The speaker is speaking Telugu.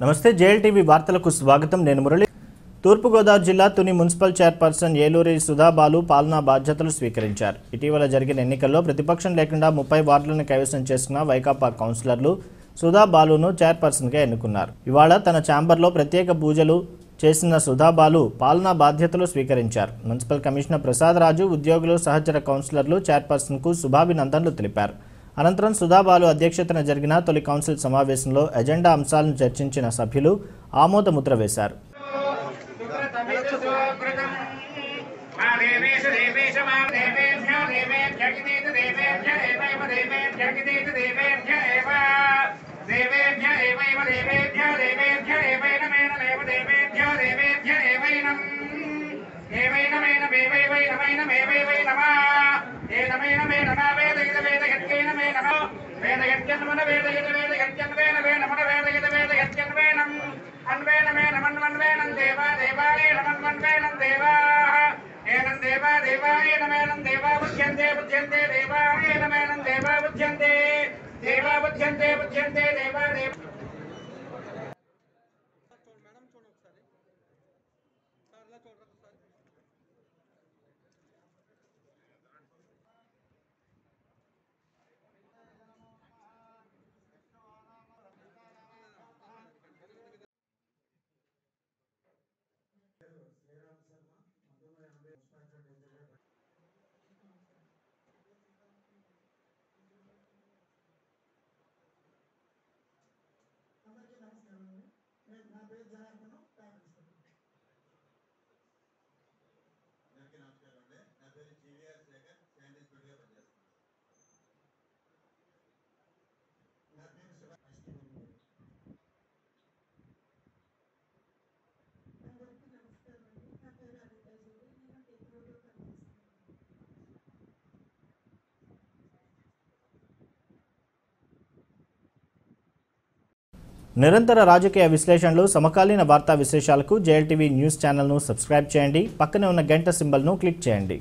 నమస్తే జేఎల్టీవీ వార్తలకు స్వాగతం నేను మురళి తూర్పుగోదావరి జిల్లా తుని మున్సిపల్ చైర్పర్సన్ ఏలూరి సుధాబాలు పాలనా బాధ్యతలు స్వీకరించారు ఇటీవల జరిగిన ఎన్నికల్లో ప్రతిపక్షం లేకుండా ముప్పై వార్డులను కైవసం చేసుకున్న వైకాపా కౌన్సిలర్లు సుధా బాలును చైర్పర్సన్గా ఎన్నుకున్నారు ఇవాళ తన ఛాంబర్లో ప్రత్యేక పూజలు చేసిన సుధాబాలు పాలనా బాధ్యతలు స్వీకరించారు మున్సిపల్ కమిషనర్ ప్రసాద్ రాజు ఉద్యోగులు సహచర కౌన్సిలర్లు చైర్పర్సన్కు శుభాభినందనలు తెలిపారు అనంతరం సుధాబాలు అధ్యక్షతన జరిగిన తొలి కౌన్సిల్ సమావేశంలో ఎజెండా అంశాలను చర్చించిన సభ్యులు ఆమోద ముద్ర వేశారు అందరికీ నమస్కారం అండి నేను నా పేరు జనార్దనం ప్యాకెట్ అందరికీ నమస్కారం అండి నా పేరు జీవీఆర్ శేఖర్ శానిటరీ స్టూడియో పనిచేస్తున్నాను నా పేరు శివ అందరికీ నమస్కారం అండి నా పేరు అనితాజీ నేను టెక్నోలో పనిచేస్తున్నాను నిరంతర రాజకీయ విశ్లేషణలు సమకాలీన వార్తా విశేషాలకు జేఎల్టీవీ న్యూస్ ఛానల్ను సబ్స్క్రైబ్ చేయండి పక్కనే ఉన్న గంట సింబల్ను క్లిక్ చేయండి